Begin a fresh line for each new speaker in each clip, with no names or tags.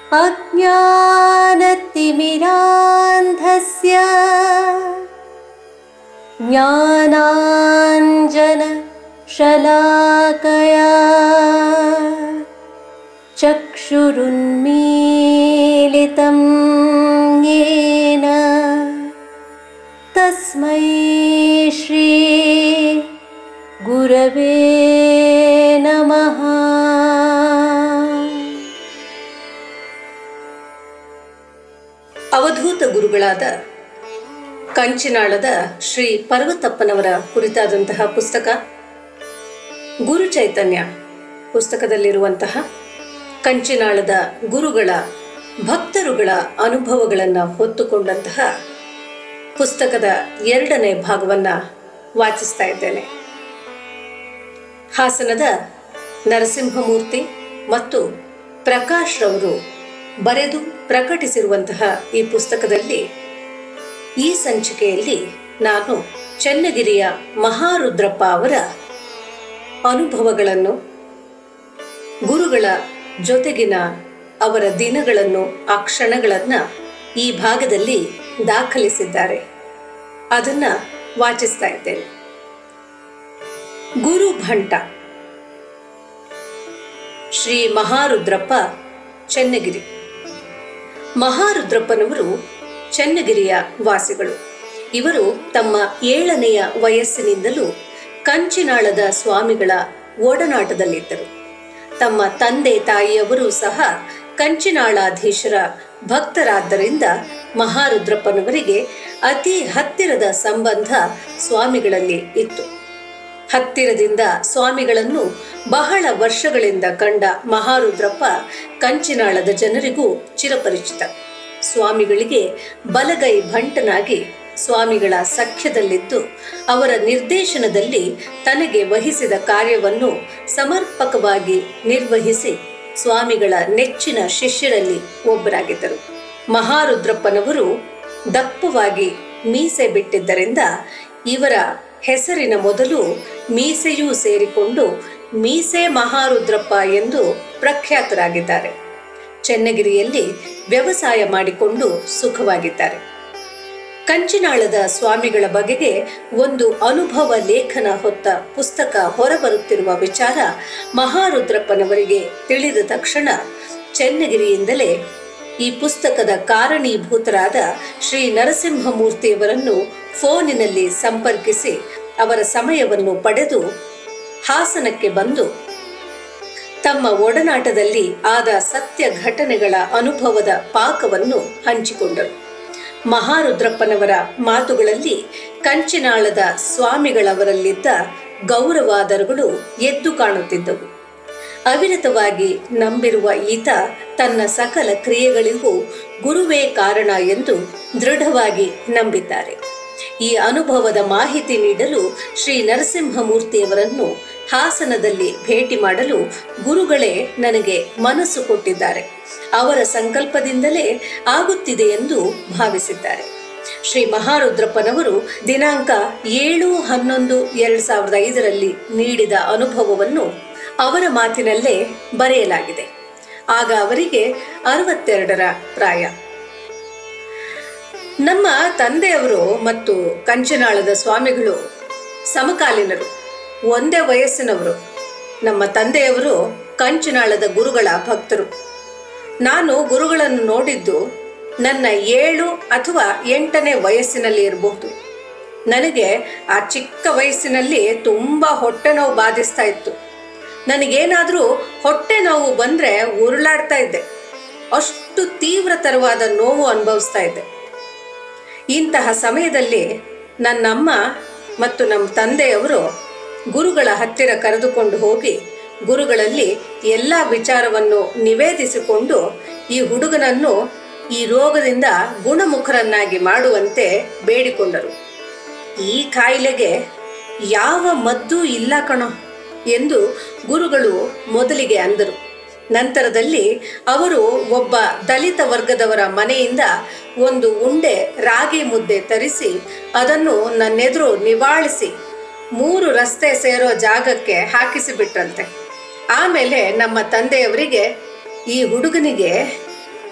अज्ञानतिमिरान्धस्य ज्ञानाञ्जनशलाकया चक्षुरुन्मीलितं येन तस्मै श्री गुरवे नमः
ಅವಧೂತ ಗುರುಗಳಾದ ಕಂಚಿನಾಳದ ಶ್ರೀ ಪರ್ವತಪ್ಪನವರ ಕುರಿತಾದಂತಹ ಪುಸ್ತಕ ಗುರು ಚೈತನ್ಯ ಪುಸ್ತಕದಲ್ಲಿರುವಂತಹ ಕಂಚಿನಾಳದ ಗುರುಗಳ ಭಕ್ತರುಗಳ ಅನುಭವಗಳನ್ನು ಹೊತ್ತುಕೊಂಡಂತಹ ಪುಸ್ತಕದ ಎರಡನೇ ಭಾಗವನ್ನು ವಾಚಿಸ್ತಾ ಇದ್ದೇನೆ ಹಾಸನದ ನರಸಿಂಹಮೂರ್ತಿ ಮತ್ತು ಪ್ರಕಾಶ್ ರವರು ಬರೆದು ಪ್ರಕಟಿಸಿರುವಂತಹ ಈ ಪುಸ್ತಕದಲ್ಲಿ ಈ ಸಂಚಿಕೆಯಲ್ಲಿ ನಾನು ಚನ್ನಗಿರಿಯ ಮಹಾರುದ್ರಪ್ಪ ಅವರ ಅನುಭವಗಳನ್ನು ಗುರುಗಳ ಜೊತೆಗಿನ ಅವರ ದಿನಗಳನ್ನು ಆ ಕ್ಷಣಗಳನ್ನು ಈ ಭಾಗದಲ್ಲಿ ದಾಖಲಿಸಿದ್ದಾರೆ ಅದನ್ನ ವಾಚಿಸ್ತಾ ಇದ್ದೇನೆ ಗುರು ಭಂಟ ಶ್ರೀ ಮಹಾರುದ್ರಪ್ಪ ಚನ್ನಗಿರಿ ಮಹಾರುದ್ರಪ್ಪನವರು ಚನ್ನಗಿರಿಯ ವಾಸಿಗಳು ಇವರು ತಮ್ಮ ಏಳನೆಯ ವಯಸ್ಸಿನಿಂದಲೂ ಕಂಚಿನಾಳದ ಸ್ವಾಮಿಗಳ ಒಡನಾಟದಲ್ಲಿದ್ದರು ತಮ್ಮ ತಂದೆ ತಾಯಿಯವರು ಸಹ ಕಂಚಿನಾಳಾಧೀಶರ ಭಕ್ತರಾದ್ದರಿಂದ ಮಹಾರುದ್ರಪ್ಪನವರಿಗೆ ಅತಿ ಹತ್ತಿರದ ಸಂಬಂಧ ಸ್ವಾಮಿಗಳಲ್ಲಿ ಇತ್ತು ಹತ್ತಿರದಿಂದ ಸ್ವಾಮಿಗಳನ್ನು ಬಹಳ ವರ್ಷಗಳಿಂದ ಕಂಡ ಮಹಾರುದ್ರಪ್ಪ ಕಂಚಿನಾಳದ ಜನರಿಗೂ ಚಿರಪರಿಚಿತ ಸ್ವಾಮಿಗಳಿಗೆ ಬಲಗೈ ಭಂಟನಾಗಿ ಸ್ವಾಮಿಗಳ ಸಖ್ಯದಲ್ಲಿದ್ದು ಅವರ ನಿರ್ದೇಶನದಲ್ಲಿ ತನಗೆ ವಹಿಸಿದ ಕಾರ್ಯವನ್ನು ಸಮರ್ಪಕವಾಗಿ ನಿರ್ವಹಿಸಿ ಸ್ವಾಮಿಗಳ ನೆಚ್ಚಿನ ಶಿಷ್ಯರಲ್ಲಿ ಒಬ್ಬರಾಗಿದ್ದರು ಮಹಾರುದ್ರಪ್ಪನವರು ದಪ್ಪವಾಗಿ ಮೀಸೆ ಬಿಟ್ಟಿದ್ದರಿಂದ ಇವರ ಹೆಸರಿನ ಮೊದಲು ಮೀಸೆಯೂ ಸೇರಿಕೊಂಡು ಮೀಸೆ ಮಹಾರುದ್ರಪ್ಪ ಎಂದು ಪ್ರಖ್ಯಾತರಾಗಿದ್ದಾರೆ ಚೆನ್ನಗಿರಿಯಲ್ಲಿ ವ್ಯವಸಾಯ ಮಾಡಿಕೊಂಡು ಸುಖವಾಗಿದ್ದಾರೆ ಕಂಚಿನಾಳದ ಸ್ವಾಮಿಗಳ ಬಗೆಗೆ ಒಂದು ಅನುಭವ ಲೇಖನ ಹೊತ್ತ ಪುಸ್ತಕ ಹೊರಬರುತ್ತಿರುವ ವಿಚಾರ ಮಹಾರುದ್ರಪ್ಪನವರಿಗೆ ತಿಳಿದ ತಕ್ಷಣ ಚೆನ್ನಗಿರಿಯಿಂದಲೇ ಈ ಪುಸ್ತಕದ ಕಾರಣೀಭೂತರಾದ ಶ್ರೀ ನರಸಿಂಹಮೂರ್ತಿಯವರನ್ನು ಫೋನಿನಲ್ಲಿ ಸಂಪರ್ಕಿಸಿ ಅವರ ಸಮಯವನ್ನು ಪಡೆದು ಹಾಸನಕ್ಕೆ ಬಂದು ತಮ್ಮ ಒಡನಾಟದಲ್ಲಿ ಆದ ಸತ್ಯ ಘಟನೆಗಳ ಅನುಭವದ ಪಾಕವನ್ನು ಹಂಚಿಕೊಂಡರು ಮಹಾರುದ್ರಪ್ಪನವರ ಮಾತುಗಳಲ್ಲಿ ಕಂಚಿನಾಳದ ಸ್ವಾಮಿಗಳವರಲ್ಲಿದ್ದ ಗೌರವಾದರಗಳು ಎದ್ದು ಕಾಣುತ್ತಿದ್ದವು ಅವಿರತವಾಗಿ ನಂಬಿರುವ ಈತ ತನ್ನ ಸಕಲ ಕ್ರಿಯೆಗಳಿಗೂ ಗುರುವೇ ಕಾರಣ ಎಂದು ದೃಢವಾಗಿ ನಂಬಿದ್ದಾರೆ ಈ ಅನುಭವದ ಮಾಹಿತಿ ನೀಡಲು ಶ್ರೀ ನರಸಿಂಹಮೂರ್ತಿಯವರನ್ನು ಹಾಸನದಲ್ಲಿ ಭೇಟಿ ಮಾಡಲು ಗುರುಗಳೇ ನನಗೆ ಮನಸ್ಸು ಕೊಟ್ಟಿದ್ದಾರೆ ಅವರ ಸಂಕಲ್ಪದಿಂದಲೇ ಆಗುತ್ತಿದೆ ಎಂದು ಭಾವಿಸಿದ್ದಾರೆ ಶ್ರೀ ಮಹಾರುದ್ರಪ್ಪನವರು ದಿನಾಂಕ ಏಳು ಹನ್ನೊಂದು ಎರಡ್ ಸಾವಿರದ ಐದರಲ್ಲಿ ನೀಡಿದ ಅನುಭವವನ್ನು ಅವರ ಮಾತಿನಲ್ಲೇ ಬರೆಯಲಾಗಿದೆ ಆಗ ಅವರಿಗೆ ಅರವತ್ತೆರಡರ ಪ್ರಾಯ ನಮ್ಮ ತಂದೆಯವರು ಮತ್ತು ಕಂಚನಾಳದ ಸ್ವಾಮಿಗಳು ಸಮಕಾಲೀನರು ಒಂದೇ ವಯಸ್ಸಿನವರು ನಮ್ಮ ತಂದೆಯವರು ಕಂಚನಾಳದ ಗುರುಗಳ ಭಕ್ತರು ನಾನು ಗುರುಗಳನ್ನು ನೋಡಿದ್ದು ನನ್ನ ಏಳು ಅಥವಾ ಎಂಟನೇ ವಯಸ್ಸಿನಲ್ಲಿ ಇರಬಹುದು ನನಗೆ ಆ ಚಿಕ್ಕ ವಯಸ್ಸಿನಲ್ಲಿ ತುಂಬ ಹೊಟ್ಟೆ ನೋವು ಬಾಧಿಸ್ತಾ ಇತ್ತು ನನಗೇನಾದರೂ ಹೊಟ್ಟೆ ನೋವು ಬಂದರೆ ಉರುಳಾಡ್ತಾ ಇದ್ದೆ ಅಷ್ಟು ತೀವ್ರತರವಾದ ನೋವು ಅನುಭವಿಸ್ತಾ ಇದ್ದೆ ಇಂತಹ ಸಮಯದಲ್ಲಿ ನನ್ನಮ್ಮ ಮತ್ತು ನಮ್ಮ ತಂದೆಯವರು ಗುರುಗಳ ಹತ್ತಿರ ಕರೆದುಕೊಂಡು ಹೋಗಿ ಗುರುಗಳಲ್ಲಿ ಎಲ್ಲ ವಿಚಾರವನ್ನು ನಿವೇದಿಸಿಕೊಂಡು ಈ ಹುಡುಗನನ್ನು ಈ ರೋಗದಿಂದ ಗುಣಮುಖರನ್ನಾಗಿ ಮಾಡುವಂತೆ ಬೇಡಿಕೊಂಡರು ಈ ಕಾಯಿಲೆಗೆ ಯಾವ ಮದ್ದೂ ಇಲ್ಲ ಕಣೋ ಎಂದು ಗುರುಗಳು ಮೊದಲಿಗೆ ಅಂದರು ನಂತರದಲ್ಲಿ ಅವರು ಒಬ್ಬ ದಲಿತ ವರ್ಗದವರ ಮನೆಯಿಂದ ಒಂದು ಉಂಡೆ ರಾಗಿ ಮುದ್ದೆ ತರಿಸಿ ಅದನ್ನು ನನ್ನೆದುರು ನಿವಾಳಿಸಿ ಮೂರು ರಸ್ತೆ ಸೇರೋ ಜಾಗಕ್ಕೆ ಹಾಕಿಸಿಬಿಟ್ರಂತೆ ಆಮೇಲೆ ನಮ್ಮ ತಂದೆಯವರಿಗೆ ಈ ಹುಡುಗನಿಗೆ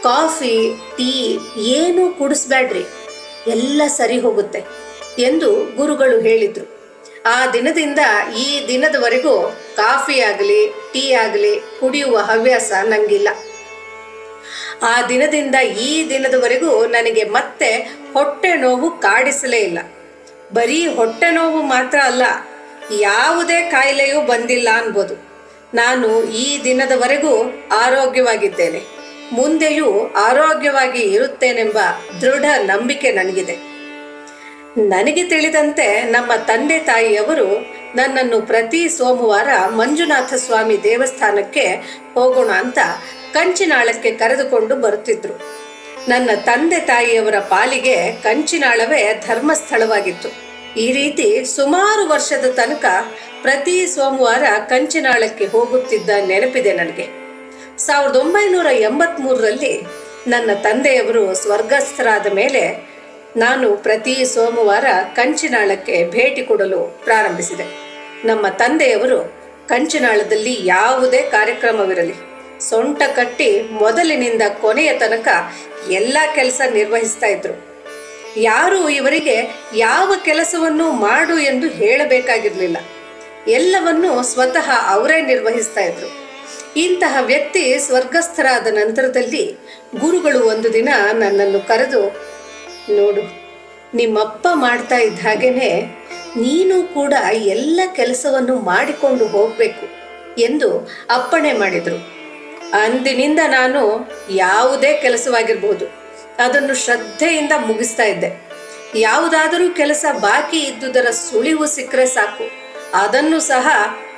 ಕಾಫಿ ಟೀ ಏನೂ ಕುಡಿಸ್ಬೇಡ್ರಿ ಎಲ್ಲ ಸರಿ ಹೋಗುತ್ತೆ ಎಂದು ಗುರುಗಳು ಹೇಳಿದ್ರು ಆ ದಿನದಿಂದ ಈ ದಿನದವರೆಗೂ ಕಾಫಿ ಆಗಲಿ ಟೀ ಆಗಲಿ ಕುಡಿಯುವ ಹವ್ಯಾಸ ನಂಗಿಲ್ಲ ಆ ದಿನದಿಂದ ಈ ದಿನದವರೆಗೂ ನನಗೆ ಮತ್ತೆ ಹೊಟ್ಟೆ ನೋವು ಕಾಡಿಸಲೇ ಇಲ್ಲ ಬರೀ ಹೊಟ್ಟೆ ನೋವು ಮಾತ್ರ ಅಲ್ಲ ಯಾವುದೇ ಕಾಯಿಲೆಯೂ ಬಂದಿಲ್ಲ ಅನ್ಬೋದು ನಾನು ಈ ದಿನದವರೆಗೂ ಆರೋಗ್ಯವಾಗಿದ್ದೇನೆ ಮುಂದೆಯೂ ಆರೋಗ್ಯವಾಗಿ ಇರುತ್ತೇನೆಂಬ ದೃಢ ನಂಬಿಕೆ ನನಗಿದೆ ನನಗೆ ತಿಳಿದಂತೆ ನಮ್ಮ ತಂದೆ ತಾಯಿಯವರು ನನ್ನನ್ನು ಪ್ರತಿ ಸೋಮವಾರ ಮಂಜುನಾಥ ಸ್ವಾಮಿ ದೇವಸ್ಥಾನಕ್ಕೆ ಹೋಗೋಣ ಅಂತ ಕಂಚಿನಾಳಕ್ಕೆ ಕರೆದುಕೊಂಡು ಬರುತ್ತಿದ್ರು ನನ್ನ ತಂದೆ ತಾಯಿಯವರ ಪಾಲಿಗೆ ಕಂಚಿನಾಳವೇ ಧರ್ಮಸ್ಥಳವಾಗಿತ್ತು ಈ ರೀತಿ ಸುಮಾರು ವರ್ಷದ ತನಕ ಪ್ರತಿ ಸೋಮವಾರ ಕಂಚಿನಾಳಕ್ಕೆ ಹೋಗುತ್ತಿದ್ದ ನೆನಪಿದೆ ನನಗೆ ಸಾವಿರದ ಒಂಬೈನೂರ ಎಂಬತ್ಮೂರರಲ್ಲಿ ನನ್ನ ತಂದೆಯವರು ಸ್ವರ್ಗಸ್ಥರಾದ ಮೇಲೆ ನಾನು ಪ್ರತಿ ಸೋಮವಾರ ಕಂಚಿನಾಳಕ್ಕೆ ಭೇಟಿ ಕೊಡಲು ಪ್ರಾರಂಭಿಸಿದೆ ನಮ್ಮ ತಂದೆಯವರು ಕಂಚಿನಾಳದಲ್ಲಿ ಯಾವುದೇ ಕಾರ್ಯಕ್ರಮವಿರಲಿ ಸೊಂಟ ಕಟ್ಟಿ ಮೊದಲಿನಿಂದ ಕೊನೆಯ ತನಕ ಎಲ್ಲ ಕೆಲಸ ನಿರ್ವಹಿಸ್ತಾ ಇದ್ರು ಯಾರು ಇವರಿಗೆ ಯಾವ ಕೆಲಸವನ್ನು ಮಾಡು ಎಂದು ಹೇಳಬೇಕಾಗಿರಲಿಲ್ಲ ಎಲ್ಲವನ್ನೂ ಸ್ವತಃ ಅವರೇ ನಿರ್ವಹಿಸ್ತಾ ಇದ್ರು ಇಂತಹ ವ್ಯಕ್ತಿ ಸ್ವರ್ಗಸ್ಥರಾದ ನಂತರದಲ್ಲಿ ಗುರುಗಳು ಒಂದು ದಿನ ನನ್ನನ್ನು ಕರೆದು ನೋಡು ನಿಮ್ಮಪ್ಪ ಮಾಡ್ತಾ ಇದ್ದ ಹಾಗೇನೆ ನೀನು ಕೂಡ ಎಲ್ಲ ಕೆಲಸವನ್ನು ಮಾಡಿಕೊಂಡು ಹೋಗಬೇಕು ಎಂದು ಅಪ್ಪಣೆ ಮಾಡಿದರು ಅಂದಿನಿಂದ ನಾನು ಯಾವುದೇ ಕೆಲಸವಾಗಿರಬಹುದು ಅದನ್ನು ಶ್ರದ್ಧೆಯಿಂದ ಮುಗಿಸ್ತಾ ಇದ್ದೆ ಯಾವುದಾದರೂ ಕೆಲಸ ಬಾಕಿ ಇದ್ದುದರ ಸುಳಿವು ಸಿಕ್ಕರೆ ಸಾಕು ಅದನ್ನು ಸಹ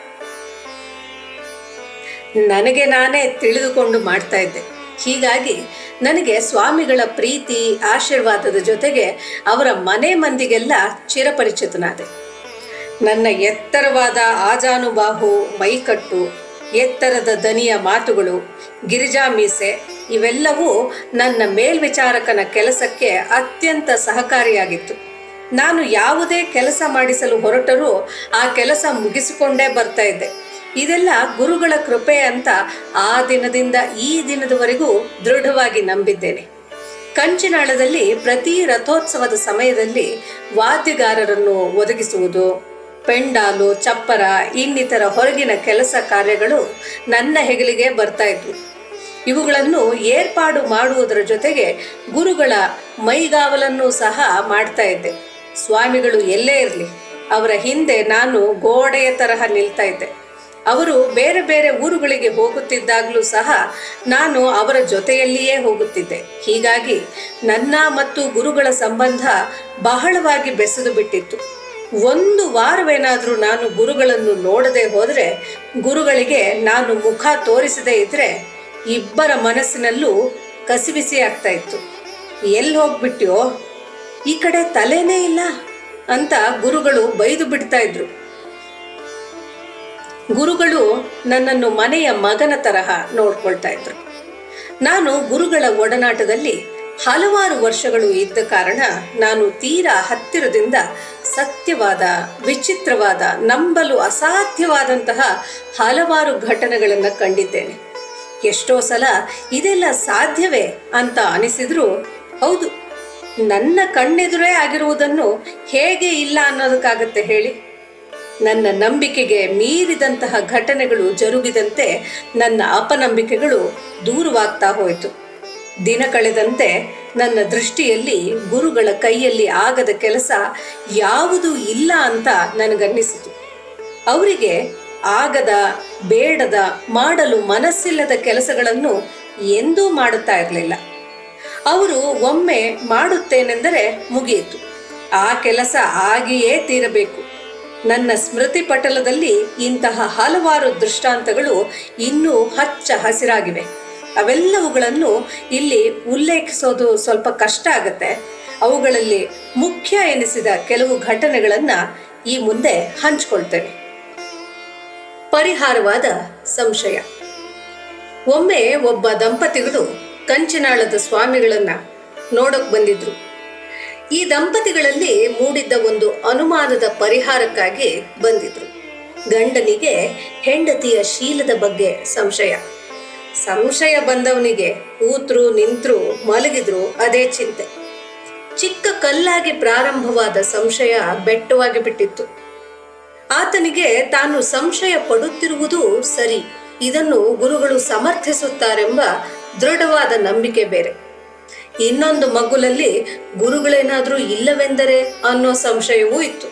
ನನಗೆ ನಾನೇ ತಿಳಿದುಕೊಂಡು ಮಾಡ್ತಾ ಇದ್ದೆ ಹೀಗಾಗಿ ನನಗೆ ಸ್ವಾಮಿಗಳ ಪ್ರೀತಿ ಆಶೀರ್ವಾದದ ಜೊತೆಗೆ ಅವರ ಮನೆ ಮಂದಿಗೆಲ್ಲ ಚಿರಪರಿಚಿತನಾದೆ ನನ್ನ ಎತ್ತರವಾದ ಆಜಾನುಬಾಹು ಮೈಕಟ್ಟು ಎತ್ತರದ ದನಿಯ ಮಾತುಗಳು ಗಿರಿಜಾ ಮೀಸೆ ಇವೆಲ್ಲವೂ ನನ್ನ ಮೇಲ್ವಿಚಾರಕನ ಕೆಲಸಕ್ಕೆ ಅತ್ಯಂತ ಸಹಕಾರಿಯಾಗಿತ್ತು ನಾನು ಯಾವುದೇ ಕೆಲಸ ಮಾಡಿಸಲು ಹೊರಟರೂ ಆ ಕೆಲಸ ಮುಗಿಸಿಕೊಂಡೇ ಬರ್ತಾ ಇದ್ದೆ ಇದೆಲ್ಲ ಗುರುಗಳ ಕೃಪೆ ಅಂತ ಆ ದಿನದಿಂದ ಈ ದಿನದವರೆಗೂ ದೃಢವಾಗಿ ನಂಬಿದ್ದೇನೆ ಕಂಚಿನಾಳದಲ್ಲಿ ಪ್ರತಿ ರಥೋತ್ಸವದ ಸಮಯದಲ್ಲಿ ವಾದ್ಯಗಾರರನ್ನು ಒದಗಿಸುವುದು ಪೆಂಡಾಲು ಚಪ್ಪರ ಇನ್ನಿತರ ಹೊರಗಿನ ಕೆಲಸ ಕಾರ್ಯಗಳು ನನ್ನ ಹೆಗಲಿಗೆ ಬರ್ತಾ ಇದ್ವು ಇವುಗಳನ್ನು ಏರ್ಪಾಡು ಮಾಡುವುದರ ಜೊತೆಗೆ ಗುರುಗಳ ಮೈಗಾವಲನ್ನು ಸಹ ಮಾಡ್ತಾ ಇದ್ದೆ ಸ್ವಾಮಿಗಳು ಎಲ್ಲೇ ಇರಲಿ ಅವರ ಹಿಂದೆ ನಾನು ಗೋಡೆಯ ತರಹ ನಿಲ್ತಾ ಇದ್ದೆ ಅವರು ಬೇರೆ ಬೇರೆ ಊರುಗಳಿಗೆ ಹೋಗುತ್ತಿದ್ದಾಗಲೂ ಸಹ ನಾನು ಅವರ ಜೊತೆಯಲ್ಲಿಯೇ ಹೋಗುತ್ತಿದ್ದೆ ಹೀಗಾಗಿ ನನ್ನ ಮತ್ತು ಗುರುಗಳ ಸಂಬಂಧ ಬಹಳವಾಗಿ ಬೆಸೆದು ಬಿಟ್ಟಿತ್ತು ಒಂದು ವಾರವೇನಾದರೂ ನಾನು ಗುರುಗಳನ್ನು ನೋಡದೆ ಹೋದರೆ ಗುರುಗಳಿಗೆ ನಾನು ಮುಖ ತೋರಿಸದೇ ಇದ್ರೆ ಇಬ್ಬರ ಮನಸ್ಸಿನಲ್ಲೂ ಕಸಿಬಿಸಿ ಆಗ್ತಾ ಇತ್ತು ಎಲ್ಲಿ ಹೋಗ್ಬಿಟ್ಯೋ ಈ ಕಡೆ ತಲೆನೇ ಇಲ್ಲ ಅಂತ ಗುರುಗಳು ಬೈದು ಬಿಡ್ತಾ ಇದ್ರು ಗುರುಗಳು ನನ್ನನ್ನು ಮನೆಯ ಮಗನ ತರಹ ನೋಡ್ಕೊಳ್ತಾ ಇದ್ರು ನಾನು ಗುರುಗಳ ಒಡನಾಟದಲ್ಲಿ ಹಲವಾರು ವರ್ಷಗಳು ಇದ್ದ ಕಾರಣ ನಾನು ತೀರಾ ಹತ್ತಿರದಿಂದ ಸತ್ಯವಾದ ವಿಚಿತ್ರವಾದ ನಂಬಲು ಅಸಾಧ್ಯವಾದಂತಹ ಹಲವಾರು ಘಟನೆಗಳನ್ನು ಕಂಡಿದ್ದೇನೆ ಎಷ್ಟೋ ಸಲ ಇದೆಲ್ಲ ಸಾಧ್ಯವೇ ಅಂತ ಅನಿಸಿದ್ರೂ ಹೌದು ನನ್ನ ಕಣ್ಣೆದುರೇ ಆಗಿರುವುದನ್ನು ಹೇಗೆ ಇಲ್ಲ ಅನ್ನೋದಕ್ಕಾಗತ್ತೆ ಹೇಳಿ ನನ್ನ ನಂಬಿಕೆಗೆ ಮೀರಿದಂತಹ ಘಟನೆಗಳು ಜರುಗಿದಂತೆ ನನ್ನ ಅಪನಂಬಿಕೆಗಳು ದೂರವಾಗ್ತಾ ಹೋಯಿತು ದಿನ ಕಳೆದಂತೆ ನನ್ನ ದೃಷ್ಟಿಯಲ್ಲಿ ಗುರುಗಳ ಕೈಯಲ್ಲಿ ಆಗದ ಕೆಲಸ ಯಾವುದೂ ಇಲ್ಲ ಅಂತ ನನಗನ್ನಿಸಿತು ಅವರಿಗೆ ಆಗದ ಬೇಡದ ಮಾಡಲು ಮನಸ್ಸಿಲ್ಲದ ಕೆಲಸಗಳನ್ನು ಎಂದೂ ಮಾಡುತ್ತಾ ಇರಲಿಲ್ಲ ಅವರು ಒಮ್ಮೆ ಮಾಡುತ್ತೇನೆಂದರೆ ಮುಗಿಯಿತು ಆ ಕೆಲಸ ಆಗಿಯೇ ತೀರಬೇಕು ನನ್ನ ಸ್ಮೃತಿ ಪಟಲದಲ್ಲಿ ಇಂತಹ ಹಲವಾರು ದೃಷ್ಟಾಂತಗಳು ಇನ್ನೂ ಹಚ್ಚ ಹಸಿರಾಗಿವೆ ಅವೆಲ್ಲವುಗಳನ್ನು ಇಲ್ಲಿ ಉಲ್ಲೇಖಿಸೋದು ಸ್ವಲ್ಪ ಕಷ್ಟ ಆಗತ್ತೆ ಅವುಗಳಲ್ಲಿ ಮುಖ್ಯ ಎನಿಸಿದ ಕೆಲವು ಘಟನೆಗಳನ್ನು ಈ ಮುಂದೆ ಹಂಚ್ಕೊಳ್ತೇನೆ ಪರಿಹಾರವಾದ ಸಂಶಯ ಒಮ್ಮೆ ಒಬ್ಬ ದಂಪತಿಗಳು ಕಂಚಿನಾಳದ ಸ್ವಾಮಿಗಳನ್ನ ನೋಡಕ್ ಬಂದಿದ್ರು ಈ ದಂಪತಿಗಳಲ್ಲಿ ಮೂಡಿದ್ದ ಒಂದು ಅನುಮಾನದ ಪರಿಹಾರಕ್ಕಾಗಿ ಬಂದಿದ್ರು ಗಂಡನಿಗೆ ಹೆಂಡತಿಯ ಶೀಲದ ಬಗ್ಗೆ ಸಂಶಯ ಸಂಶಯ ಬಂದವನಿಗೆ ಕೂತ್ರು ನಿಂತ್ರು ಮಲಗಿದ್ರು ಅದೇ ಚಿಂತೆ ಚಿಕ್ಕ ಕಲ್ಲಾಗಿ ಪ್ರಾರಂಭವಾದ ಸಂಶಯ ಬೆಟ್ಟವಾಗಿ ಬಿಟ್ಟಿತ್ತು ಆತನಿಗೆ ತಾನು ಸಂಶಯ ಪಡುತ್ತಿರುವುದು ಸರಿ ಇದನ್ನು ಗುರುಗಳು ಸಮರ್ಥಿಸುತ್ತಾರೆಂಬ ದೃಢವಾದ ನಂಬಿಕೆ ಬೇರೆ ಇನ್ನೊಂದು ಮಗುಲಲ್ಲಿ ಗುರುಗಳೇನಾದ್ರೂ ಇಲ್ಲವೆಂದರೆ ಅನ್ನೋ ಸಂಶಯವೂ ಇತ್ತು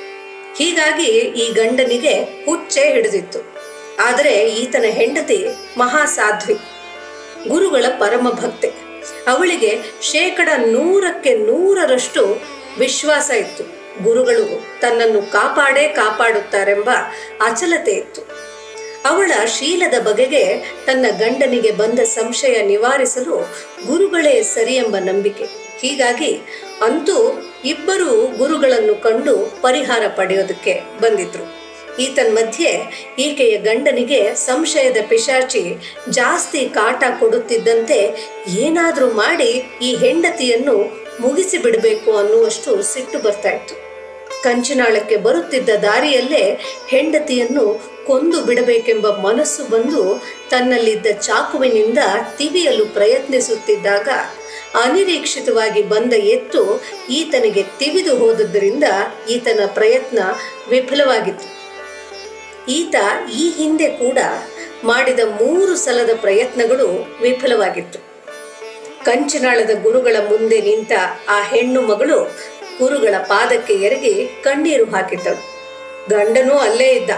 ಹೀಗಾಗಿ ಈ ಗಂಡನಿಗೆ ಹುಚ್ಚೆ ಹಿಡಿದಿತ್ತು ಆದರೆ ಈತನ ಹೆಂಡತಿ ಮಹಾಸಾಧ್ವಿ ಗುರುಗಳ ಪರಮ ಭಕ್ತೆ ಅವಳಿಗೆ ಶೇಕಡ ನೂರಕ್ಕೆ ನೂರರಷ್ಟು ವಿಶ್ವಾಸ ಇತ್ತು ಗುರುಗಳು ತನ್ನನ್ನು ಕಾಪಾಡೇ ಕಾಪಾಡುತ್ತಾರೆಂಬ ಅಚಲತೆ ಇತ್ತು ಅವಳ ಶೀಲದ ಬಗೆಗೆ ತನ್ನ ಗಂಡನಿಗೆ ಬಂದ ಸಂಶಯ ನಿವಾರಿಸಲು ಗುರುಗಳೇ ಸರಿ ಎಂಬ ನಂಬಿಕೆ ಹೀಗಾಗಿ ಅಂತೂ ಇಬ್ಬರು ಗುರುಗಳನ್ನು ಕಂಡು ಪರಿಹಾರ ಪಡೆಯೋದಕ್ಕೆ ಬಂದಿದ್ರು ಈತನ್ ಮಧ್ಯೆ ಈಕೆಯ ಗಂಡನಿಗೆ ಸಂಶಯದ ಪಿಶಾಚಿ ಜಾಸ್ತಿ ಕಾಟ ಕೊಡುತ್ತಿದ್ದಂತೆ ಏನಾದ್ರೂ ಮಾಡಿ ಈ ಹೆಂಡತಿಯನ್ನು ಮುಗಿಸಿ ಬಿಡಬೇಕು ಅನ್ನುವಷ್ಟು ಸಿಟ್ಟು ಬರ್ತಾ ಇತ್ತು ಕಂಚಿನಾಳಕ್ಕೆ ಬರುತ್ತಿದ್ದ ದಾರಿಯಲ್ಲೇ ಹೆಂಡತಿಯನ್ನು ಕೊಂದು ಬಿಡಬೇಕೆಂಬ ಮನಸ್ಸು ಬಂದು ತನ್ನಲ್ಲಿದ್ದ ಚಾಕುವಿನಿಂದ ತಿವಿಯಲು ಪ್ರಯತ್ನಿಸುತ್ತಿದ್ದಾಗ ಅನಿರೀಕ್ಷಿತವಾಗಿ ಬಂದ ಎತ್ತು ಈತನಿಗೆ ತಿವಿದು ಹೋದದ್ದರಿಂದ ಈತನ ಪ್ರಯತ್ನ ವಿಫಲವಾಗಿತ್ತು ಈತ ಈ ಹಿಂದೆ ಕೂಡ ಮಾಡಿದ ಮೂರು ಸಲದ ಪ್ರಯತ್ನಗಳು ವಿಫಲವಾಗಿತ್ತು ಕಂಚನಾಳದ ಗುರುಗಳ ಮುಂದೆ ನಿಂತ ಆ ಹೆಣ್ಣು ಮಗಳು ಗುರುಗಳ ಪಾದಕ್ಕೆ ಎರಗಿ ಕಣ್ಣೀರು ಹಾಕಿದ್ದಳು ಗಂಡನೂ ಅಲ್ಲೇ ಇದ್ದ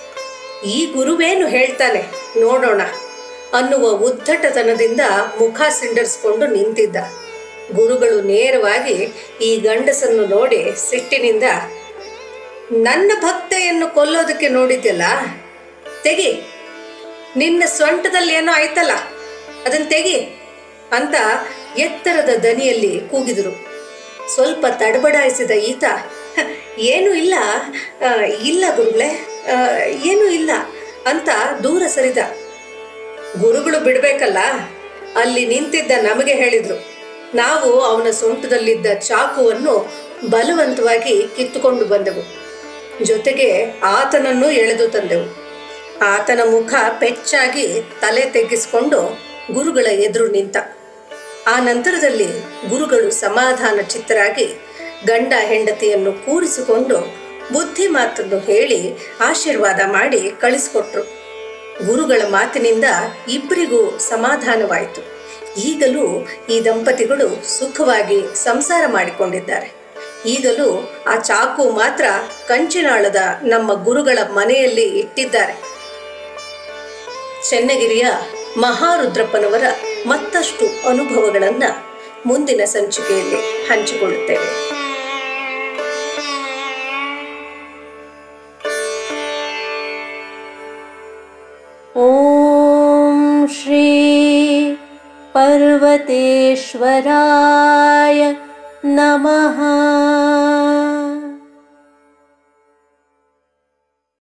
ಈ ಗುರುವೇನು ಹೇಳ್ತಾನೆ ನೋಡೋಣ ಅನ್ನುವ ಉದ್ದಟತನದಿಂದ ಮುಖ ಸಿಂಡರ್ಸ್ಕೊಂಡು ನಿಂತಿದ್ದ ಗುರುಗಳು ನೇರವಾಗಿ ಈ ಗಂಡಸನ್ನು ನೋಡಿ ಸಿಟ್ಟಿನಿಂದ ನನ್ನ ಭಕ್ತೆಯನ್ನು ಕೊಲ್ಲೋದಕ್ಕೆ ನೋಡಿದ್ಯಲ್ಲ ತೆಗಿ ನಿನ್ನ ಸೊಂಟದಲ್ಲಿ ಏನೋ ಆಯ್ತಲ್ಲ ಅದನ್ನ ತೆಗಿ ಅಂತ ಎತ್ತರದ ದನಿಯಲ್ಲಿ ಕೂಗಿದರು ಸ್ವಲ್ಪ ತಡಬಡಾಯಿಸಿದ ಈತ "ಹ, ಏನೂ ಇಲ್ಲ ಆ, ಇಲ್ಲ ಗುರುಗಳೇ ಆ, ಏನೂ ಇಲ್ಲ ಅಂತ ದೂರ ಸರಿದ ಗುರುಗಳು ಬಿಡ್ಬೇಕಲ್ಲ ಅಲ್ಲಿ ನಿಂತಿದ್ದ ನಮಗೆ ಹೇಳಿದ್ರು ನಾವು ಅವನ ಸೊಂಟದಲ್ಲಿದ್ದ ಚಾಕುವನ್ನು ಬಲವಂತವಾಗಿ ಕಿತ್ತುಕೊಂಡು ಬಂದೆವು ಜೊತೆಗೆ ಆತನನ್ನು ಎಳೆದು ತಂದೆವು ಆತನ ಮುಖ ಪೆಚ್ಚಾಗಿ ತಲೆ ತೆಗ್ಗಿಸಿಕೊಂಡು ಗುರುಗಳ ಎದುರು ನಿಂತ ಆ ನಂತರದಲ್ಲಿ ಗುರುಗಳು ಸಮಾಧಾನ ಚಿತ್ತರಾಗಿ ಗಂಡ ಹೆಂಡತಿಯನ್ನು ಕೂರಿಸಿಕೊಂಡು ಬುದ್ಧಿ ಮಾತನ್ನು ಹೇಳಿ ಆಶೀರ್ವಾದ ಮಾಡಿ ಕಳಿಸ್ಕೊಟ್ರು ಗುರುಗಳ ಮಾತಿನಿಂದ ಇಬ್ಬರಿಗೂ ಸಮಾಧಾನವಾಯಿತು ಈಗಲೂ ಈ ದಂಪತಿಗಳು ಸುಖವಾಗಿ ಸಂಸಾರ ಮಾಡಿಕೊಂಡಿದ್ದಾರೆ ಈಗಲೂ ಆ ಚಾಕು ಮಾತ್ರ ಕಂಚಿನಾಳದ ನಮ್ಮ ಗುರುಗಳ ಮನೆಯಲ್ಲಿ ಇಟ್ಟಿದ್ದಾರೆ ಚೆನ್ನಗಿರಿಯ ಮಹಾರುದ್ರಪ್ಪನವರ ಮತ್ತಷ್ಟು ಅನುಭವಗಳನ್ನು ಮುಂದಿನ ಸಂಚಿಕೆಯಲ್ಲಿ ಹಂಚಿಕೊಳ್ಳುತ್ತೇವೆ
ॐ श्री पर्वतेश्वराय नमः